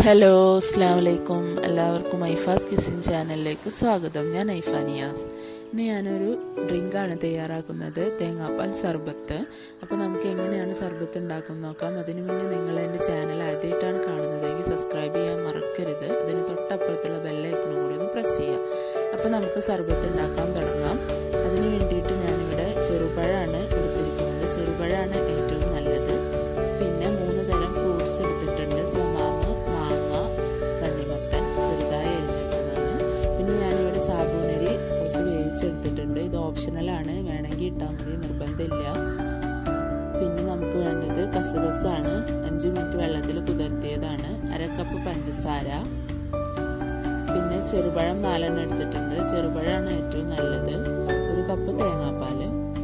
hello അസ്സാം വലൈക്കും എല്ലാവർക്കും ഐഫാസ് കിസിൻ ചാനലിലേക്ക് സ്വാഗതം ഞാൻ ഐഫ നിയാസ് ഇന്ന് ഞാനൊരു ഡ്രിങ്കാണ് തയ്യാറാക്കുന്നത് തേങ്ങാപ്പാൽ സർബത്ത് അപ്പോൾ നമുക്ക് എങ്ങനെയാണ് സർബത്ത് ഉണ്ടാക്കുന്നത് നോക്കാം അതിനു മുന്നേ നിങ്ങൾ എൻ്റെ ചാനൽ ആദ്യമായിട്ടാണ് കാണുന്നതെങ്കിൽ സബ്സ്ക്രൈബ് ചെയ്യാൻ മറക്കരുത് അതിന് തൊട്ടപ്പുറത്തുള്ള ബെല്ലൈക്കണും കൂടി ഒന്ന് പ്രസ് ചെയ്യാം അപ്പോൾ നമുക്ക് സർബത്ത് ഉണ്ടാക്കാൻ തുടങ്ങാം അതിന് വേണ്ടിയിട്ട് ഞാനിവിടെ ചെറുപഴമാണ് എടുത്തിരിക്കുന്നത് ചെറുപഴമാണ് ഏറ്റവും നല്ലത് പിന്നെ മൂന്ന് തരം ഫ്രൂട്ട്സ് എടുത്തിട്ടുണ്ട് സമാമ് മാങ്ങ തണ്ണിമത്തൻ ചെറുതായി അരിഞ്ഞ് വെച്ചതാണ് പിന്നെ ഞാനിവിടെ സാബൂനരി കുറച്ച് വേവിച്ചെടുത്തിട്ടുണ്ട് ഇത് ഓപ്ഷണലാണ് വേണമെങ്കിൽ ഇട്ടാൽ മതി നിർബന്ധമില്ല പിന്നെ നമുക്ക് വേണ്ടത് കസകസാണ് അഞ്ച് മിനിറ്റ് വെള്ളത്തിൽ കുതിർത്തിയതാണ് അര കപ്പ് പഞ്ചസാര പിന്നെ ചെറുപഴം നാലെണ്ണം എടുത്തിട്ടുണ്ട് ചെറുപഴമാണ് ഏറ്റവും നല്ലത് ഒരു കപ്പ് തേങ്ങാപ്പാൽ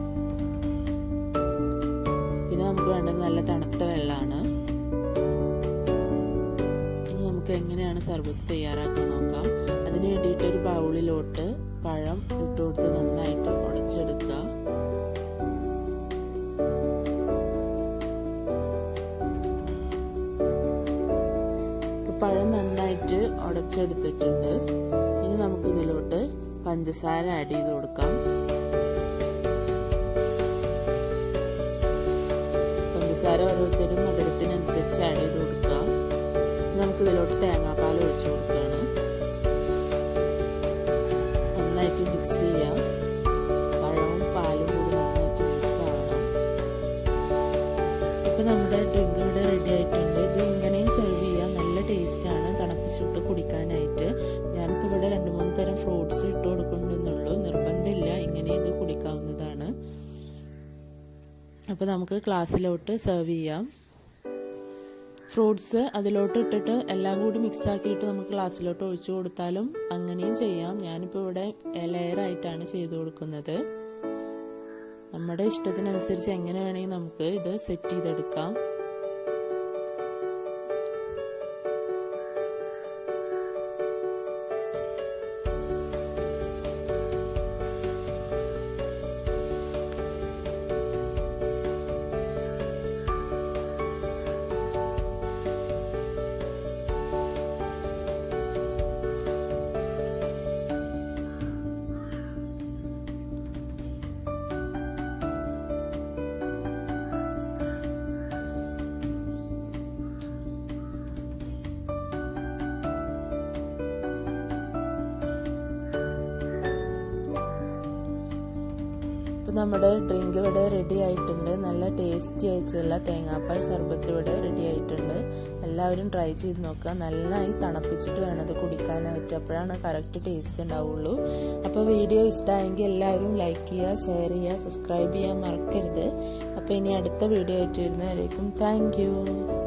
പിന്നെ നമുക്ക് വേണ്ടത് നല്ല തണുത്ത വെള്ളമാണ് ഇനി നമുക്ക് എങ്ങനെയാണ് സർബത്ത് തയ്യാറാക്കാൻ നോക്കാം അതിന് വേണ്ടിയിട്ട് ഒരു ബൗളിലോട്ട് പഴം ഇട്ട് കൊടുത്ത് നന്നായിട്ട് ഉടച്ചെടുക്കുക പഴം നന്നായിട്ട് ഉടച്ചെടുത്തിട്ടുണ്ട് ഇനി നമുക്ക് ഇതിലോട്ട് പഞ്ചസാര ആഡ് ചെയ്ത് കൊടുക്കാം പഞ്ചസാര ഓരോരുത്തരും മധുരത്തിനനുസരിച്ച് ആഡ് ചെയ്ത് കൊടുക്കുക നമുക്ക് ഇതിലോട്ട് തേങ്ങാപ്പാൽ ഒഴിച്ചു കൊടുക്കുകയാണ് നന്നായിട്ട് മിക്സ് ചെയ്യാം പഴവും പാലും കൂടി നന്നായിട്ട് മിക്സ് ആവണം ഇപ്പം നമ്മുടെ ഡ്രിങ്ക് ഇവിടെ റെഡി ആയിട്ടുണ്ട് ഇത് ഇങ്ങനെയും സെർവ് ചെയ്യാം നല്ല ടേസ്റ്റാണ് തണുപ്പിച്ചിട്ട് കുടിക്കാനായിട്ട് ഞാനിപ്പോൾ ഇവിടെ രണ്ട് മൂന്ന് തരം ഫ്രൂട്ട്സ് ഇട്ട് കൊടുക്കുന്നുള്ളൂ നിർബന്ധമില്ല ഇങ്ങനെ ഇത് കുടിക്കാവുന്നതാണ് അപ്പോൾ നമുക്ക് ക്ലാസ്സിലോട്ട് സെർവ് ചെയ്യാം ഫ്രൂട്ട്സ് അതിലോട്ട് ഇട്ടിട്ട് എല്ലാം കൂടി മിക്സ് ആക്കിയിട്ട് നമുക്ക് ക്ലാസ്സിലോട്ട് ഒഴിച്ചു കൊടുത്താലും അങ്ങനെയും ചെയ്യാം ഞാനിപ്പോൾ ഇവിടെ ലെയറായിട്ടാണ് ചെയ്തു കൊടുക്കുന്നത് നമ്മുടെ ഇഷ്ടത്തിനനുസരിച്ച് എങ്ങനെ വേണമെങ്കിൽ നമുക്ക് ഇത് സെറ്റ് ചെയ്തെടുക്കാം ഇപ്പോൾ നമ്മുടെ ഡ്രിങ്ക് ഇവിടെ റെഡി ആയിട്ടുണ്ട് നല്ല ടേസ്റ്റി ആയിട്ടുള്ള തേങ്ങാപ്പാൽ സർബത്ത് ഇവിടെ റെഡി ആയിട്ടുണ്ട് എല്ലാവരും ട്രൈ ചെയ്ത് നോക്കുക നന്നായി തണുപ്പിച്ചിട്ട് വേണം അത് കുടിക്കാനായിട്ട് അപ്പോഴാണ് കറക്റ്റ് ടേസ്റ്റ് ഉണ്ടാവുള്ളൂ അപ്പോൾ വീഡിയോ ഇഷ്ടമായെങ്കിൽ എല്ലാവരും ലൈക്ക് ചെയ്യുക ഷെയർ ചെയ്യുക സബ്സ്ക്രൈബ് ചെയ്യാൻ മറക്കരുത് അപ്പോൾ ഇനി അടുത്ത വീഡിയോ ആയിട്ട് വരുന്നവരേക്കും താങ്ക്